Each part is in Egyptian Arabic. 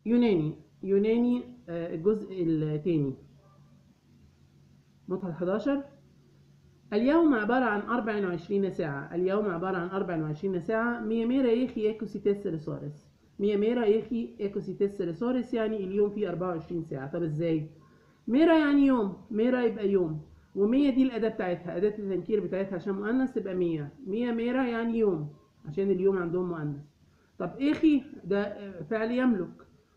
يوناني يوناني آه، الجزء الثاني مطهر 11 اليوم عبارة عن 24 ساعة اليوم عبارة عن 24 ساعة مية ميرا يخي ايكو سيتس ريسورس مية ميرا يخي ايكو سيتس ريسورس يعني اليوم فيه 24 ساعة طب ازاي ميرا يعني يوم ميرا يبقى يوم ومية دي الأداة بتاعتها أداة التنكير بتاعتها عشان مؤنث تبقى مية مية ميرا يعني يوم عشان اليوم عندهم مؤنث طب إيخي ده آه، فعل يملك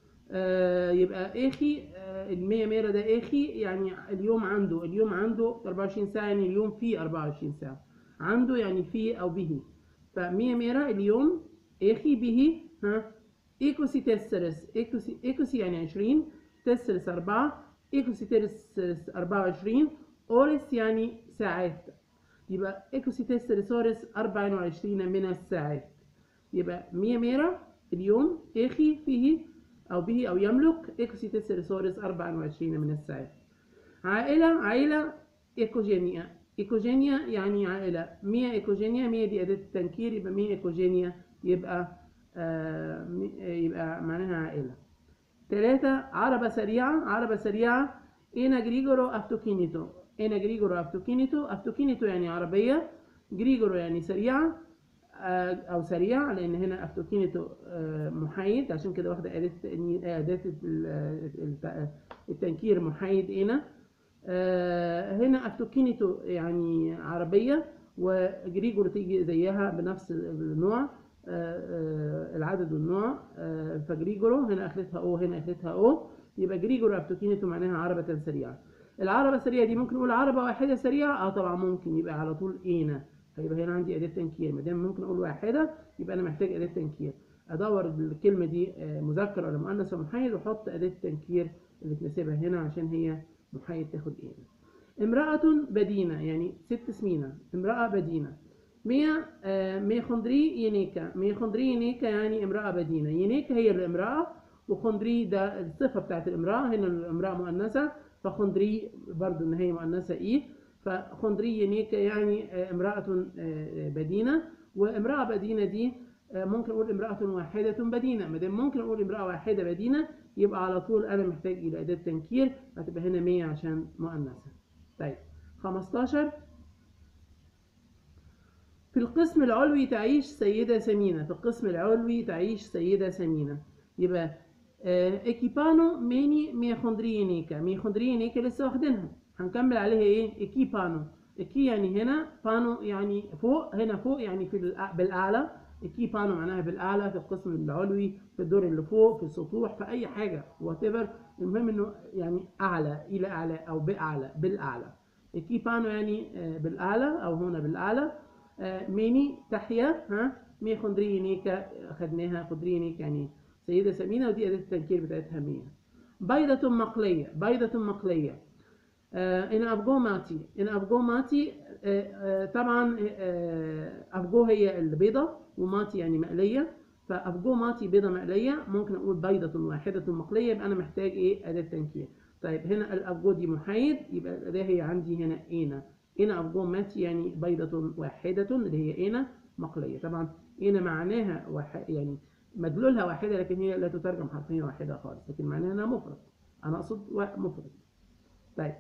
آه يبقى إيخي آه المية ميرا ده إيخي يعني اليوم عنده اليوم عنده 24 ساعة يعني اليوم فيه 24 ساعة عنده يعني فيه أو به فمية ميرا اليوم إيخي به ها إيكوسي تسرس إيكوسي إيكوسي يعني 20 تسرس 4 إيكوسي تسرس 24 أورس يعني ساعات يبقى إيكوسي تسرس أورس 24 من الساعات يبقى مية ميرا اليوم إيخي فيه أو به أو يملك إيكوسي تسرسورس 24 من الساعات عائلة عائلة إيكوجينيا إيكوجينيا يعني عائلة مية إيكوجينيا مية دي أداة التنكير يبقى مية إيكوجينيا يبقى آه مي- يبقى معناها عائلة ثلاثة عربة سريعة عربة سريعة إينا جريجورو أفتوكينيتو إينا جريجورو أفتوكينيتو أفتوكينيتو يعني عربية جريجورو يعني سريعة آه، أو سريع لأن هنا أفتوكينيتو آه، محايد عشان كده واخدة أداة التأني- آه، أداة ال- الت- التنكير محايد هنا آه، هنا أفتوكينيتو يعني عربية وجريجورو تيجي زيها بنفس النوع آه، آه، العدد والنوع آه، فجريجورو هنا اخرتها او هنا اخرتها او يبقى جريجورو افتوكينيتو معناها عربة سريعة العربة السريعة دي ممكن نقول عربة واحدة سريعة اه طبعا ممكن يبقى على طول اينا هيبقى هنا عندي أداة تنكير ما دام ممكن أقول واحدة يبقى أنا محتاج أداة تنكير أدور الكلمة دي آه، مذكر ولا مؤنث ولا محايد وأحط أداة التنكير اللي تناسبها هنا عشان هي محايد تاخد إيه امرأة بدينة يعني ست سمينة امرأة بدينة مية آه، مية خندري ينيكا مية خندري ينيكا يعني امرأة بدينة ينيكا هي الامرأة وخندري ده الصفة بتاعت الامرأة هنا الامرأة مؤنثة فخندري برضو ان هي مؤنثة ايه فخندري ينيكا يعني آه، امرأة آه، بدينة وامرأة بدينة دي آه، ممكن اقول امرأة واحدة بدينة ما دام ممكن اقول امرأة واحدة بدينة يبقى على طول انا محتاج الى اداة تنكير هتبقى هنا 100 عشان مؤنثة طيب 15 في القسم العلوي تعيش سيدة سمينة في القسم العلوي تعيش سيدة سمينة يبقى آه، اكيبانو ميني ميخوندرينيكا ميخوندرينيكا لسه واخدينها هنكمل عليها ايه اكيبانو اكي يعني هنا بانو يعني فوق هنا فوق يعني في الأ- بالاعلى اكي بانو معناها بالاعلى في القسم العلوي في الدور اللي فوق في السطوح في اي حاجه وات المهم انه يعني اعلى الى اعلى او باعلى بالاعلى اكي بانو يعني آه، بالاعلى او هنا بالاعلى آه، ميني تحيا ها مي خندرينيكا خدناها خندرينيك يعني سيدة سمينة ودي أداة التنكير بتاعتها مية بيضة مقلية بيضة مقلية آه، إن أفجو ماتي إن أفجو ماتي آه، آه، طبعا آه، أفجو هي البيضة وماتي يعني مقلية فأفجو ماتي بيضة مقلية ممكن أقول بيضة واحدة مقلية يبقى أنا محتاج إيه أداة تنكير طيب هنا الأفجو دي محايد يبقى الأداة هي عندي هنا إينا إينا أفجو ماتي يعني بيضة واحدة اللي هي إينا مقلية طبعا إينا معناها واحد يعني مدلولها واحدة لكن هي لا تترجم حرفيا واحدة خالص لكن معناها إنها مفرد أنا أقصد وا- مفرد طيب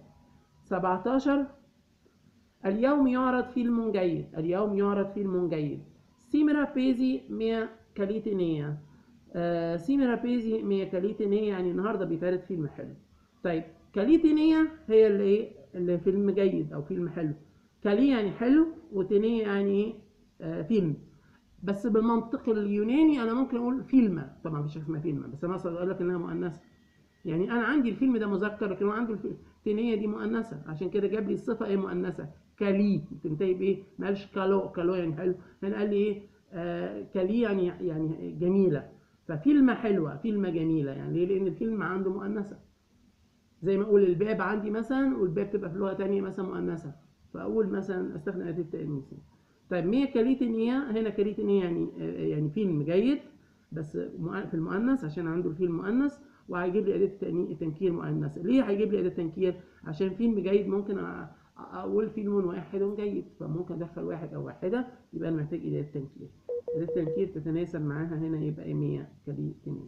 17 اليوم يعرض فيلم جيد اليوم يعرض فيلم جيد سيمرا بيزي ميا كاليتينيا آه سيمرا بيزي ميا كاليتينيا يعني النهارده بيتعرض فيلم حلو طيب كاليتينيا هي اللي ايه اللي فيلم جيد او فيلم حلو كالي يعني حلو وتينيا يعني ايه آه فيلم بس بالمنطق اليوناني انا ممكن اقول فيلمة طبعا مفيش حاجه اسمها فيلمة بس انا اقصد اقول لك انها مؤنثه يعني انا عندي الفيلم ده مذكر لكن هو عنده التينية دي مؤنثة عشان كده جاب لي الصفة ايه مؤنثة كالي تنتهي بايه ما قالش كالو كالو يعني حلو هنا قال لي ايه آه كالي يعني يعني جميلة ففيلمة حلوة فيلمة جميلة يعني ليه لان الفيلم عنده مؤنثة زي ما اقول الباب عندي مثلا والباب تبقى في لغة تانية مثلا مؤنثة فاقول مثلا استخدم اداة التأنيث طيب مية كاليتينيا هنا كاليتينيا يعني آه، يعني فيلم جيد بس مؤ- في المؤنث عشان عنده الفيلم مؤنث وهيجيب لي اداه التأني- التنكير مؤنث ليه هيجيب لي اداه تنكير عشان فيلم جيد ممكن أ- اقول فيلم واحد جيد فممكن ادخل واحد او واحده يبقى انا محتاج اداه تنكير اداه التنكير تتناسب معاها هنا يبقى 100 كاليتينيا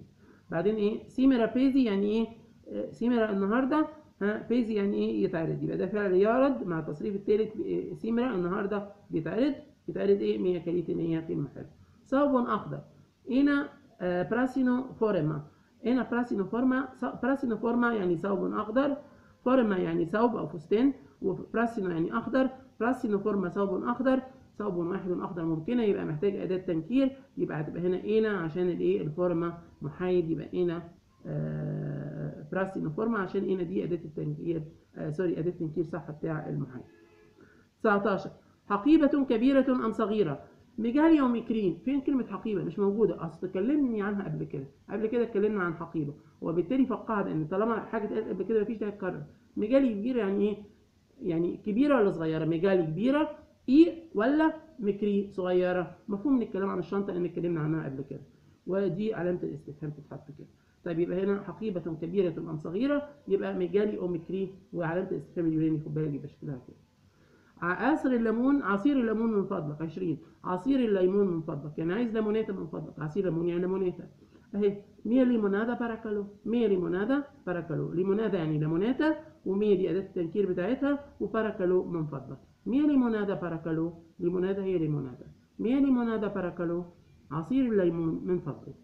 بعدين ايه سيمرا بيزي يعني ايه آه، سيمرا النهارده ها بيزي يعني ايه يتعرض يبقى ده فعل يعرض مع التصريف الثالث سيمرا النهارده بيتعرض يتعرض ايه 100 كريتين هي في المحل صوب اخضر هنا آه، براسينو فورما هنا براسينو فورما براسينو فورما يعني ثوب اخضر فورما يعني ثوب او فستان وبراسينو يعني اخضر براسينو فورما ثوب اخضر ثوب واحد اخضر ممكنه يبقى محتاج اداه تنكير يبقى هتبقى هنا اينا عشان الايه الفورما محايد يبقى اينا آه براسينو فورما عشان اينا دي اداه التنكير آه سوري اداه التنكير صح بتاع المحايد 19 حقيبة كبيرة أم صغيرة ميجاليا وميكرين فين كلمة حقيبة مش موجودة أصل تكلمني عنها قبل كده قبل كده اتكلمنا عن حقيبة وبالتالي فقاعدة إن طالما حاجة اتقالت قبل كده مفيش داعي تتكرر ميجالي كبيرة يعني إيه؟ يعني كبيرة ولا صغيرة ميجالي كبيرة إي ولا ميكري صغيرة مفهوم من الكلام عن الشنطة لأن اتكلمنا عنها قبل كده ودي علامة الاستفهام تتحط كده طيب يبقى هنا حقيبة كبيرة أم صغيرة يبقى ميجالي أو ميكري وعلامة الاستفهام اليوناني خد بالك يبقى شكلها كده عصير الليمون عصير الليمون من فضلك 20 عصير الليمون من فضلك يعني عايز ليموناتا من فضلك عصير ليمون يعني ليموناتا اهي مية ليمونادا باراكالو مية ليمونادا باراكالو ليمونادا يعني ليموناتا ومية دي أداة التنكير بتاعتها وباراكالو من فضلك مية ليمونادا باراكالو ليمونادا هي ليمونادا مية ليمونادا باراكالو عصير الليمون من فضلك